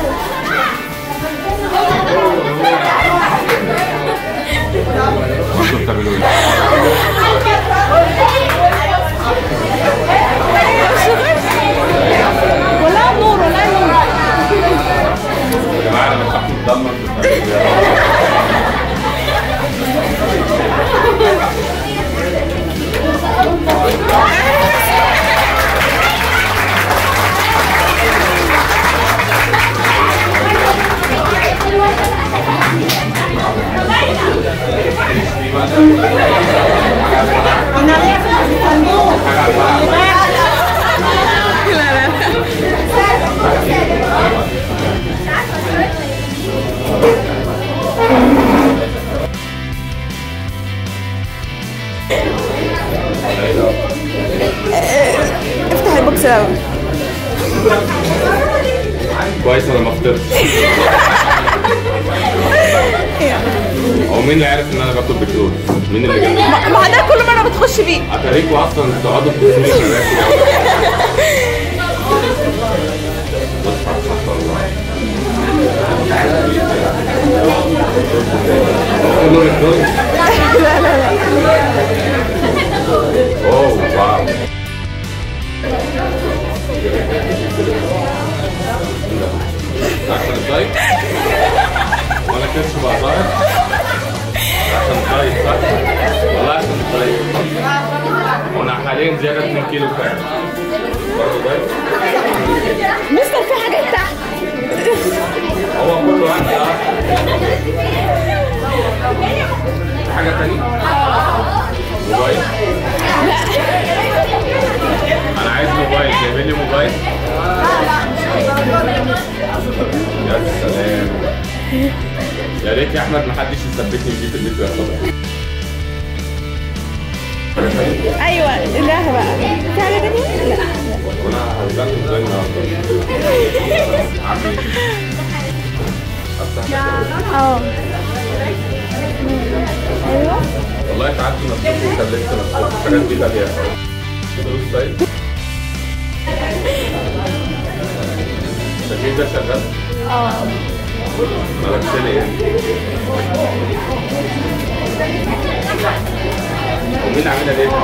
انتوا بتعملوا ايه؟ ولا نور ولا نور يا جماعه انا تحت الضلمه انتوا بتعملوا ايه؟ افتح البوكس الاول كويس انا ما فطرتش هو مين اللي عارف ان انا باكل بترول؟ مين اللي جاب؟ ما ما ده كل مره بتخش فيه اتاريكوا اصلا تقعدوا تبصوا لي بص ما شاء الله كله بترول؟ لا لا لا اوه واو عشان الدايت ولا كرش بقى ظاهر عشان الدايت صح؟ والله عشان الدايت وانا حاليا زيادة 2 كيلو فعلا برضه دايت مستر في حاجات تحت هو كله عندي اه في حاجة تانية؟ موبايل؟ أنا عايز موبايل جايبين لي موبايل؟ يا سلام يا ريت يا أحمد محدش يثبتني دي في البيت وياخدها ايوه لا بقى في حاجه تانية؟ لا وأنا هرجعكم ازاي النهارده؟ عامل إيه؟ أفتح اه ايوه والله تعبت نفسكم وكلمت نفسكم الحاجات دي غالية فلوس طيب التكييف ده شغال؟ اه مالكش ليه يعني؟ ومين عاملها ليه؟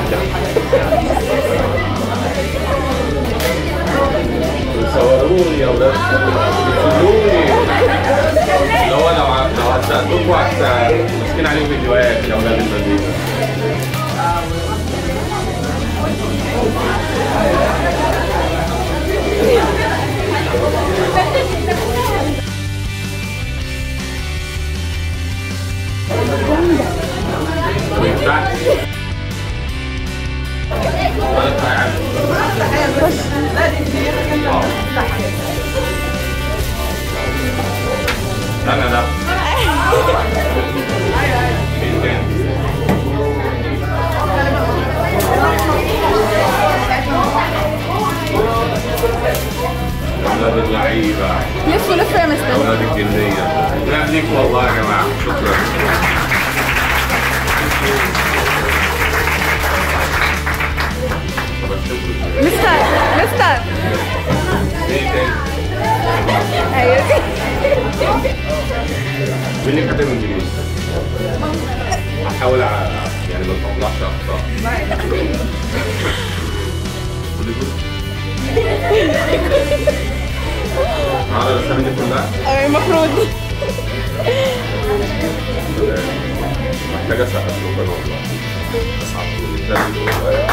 بيصوروني يا ولاد بيصوروني اللي هو لو ع- لو هتسألوكوا هت ماسكين عليهم فيديوهات يا ولاد المزيكا ما ينفعش ولا بتاع انا ده مين تاني؟ اولاد اللعيبه لفوا لفوا يا مستر اولاد الجنيه لا ليك والله يا جماعه شكرا طب أشوفكم. مستر مستر ايه تاني؟ ايوه مين اللي كاتب انجليزي؟ هحاول أ- يعني ما تطلعش اخطاء قولي جزء. هذا الاسامي دي كلها أيوة، المفروض محتاجه اسقف له كده والله اصعب ده اللي هو-